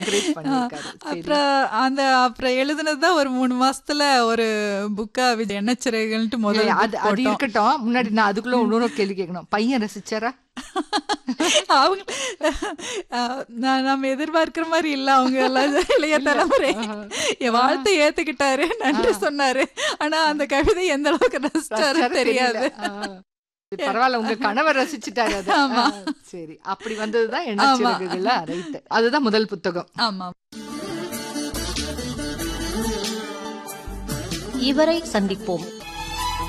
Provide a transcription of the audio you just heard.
encourage பண்ணியிருக்காரு. சரி. அப்புறம் அந்த அப்புறம் எழுதுனதுதான் ஒரு மூணு மாசத்துல ஒரு புக்கா எண்ணச்சிறைகள்ட்டு இல்ல, முதல்ல அது அது இருக்கட்டும் முன்னாடி நான் அதுக்குள்ள இன்னொரு கேள்வி கேட்கணும் பையன் ரசிச்சாரா அவங்க அஹ், நான் நம்ம எதிர்பார்க்கிற மாதிரி இல்ல அவங்க எல்லாம் இளைய தலைமுறை என் வாழ்த்தை ஏத்துக்கிட்டாரு நன்றி சொன்னாரு ஆனா அந்த கவிதை எந்த அளவுக்கு ரசிச்சாரு ரசிச்சாரா தெரியாது தெரியல. ஆ. பரவாயில்ல உங்க கணவர் ரசிச்சுட்டாரு அது ஆமா. ஆ, சரி அப்படி வந்ததுதான் எண்ணச்சிறகுகளா ரைட் அதுதான் முதல் புத்தகம் ஆமா இவரை சந்திப்போம்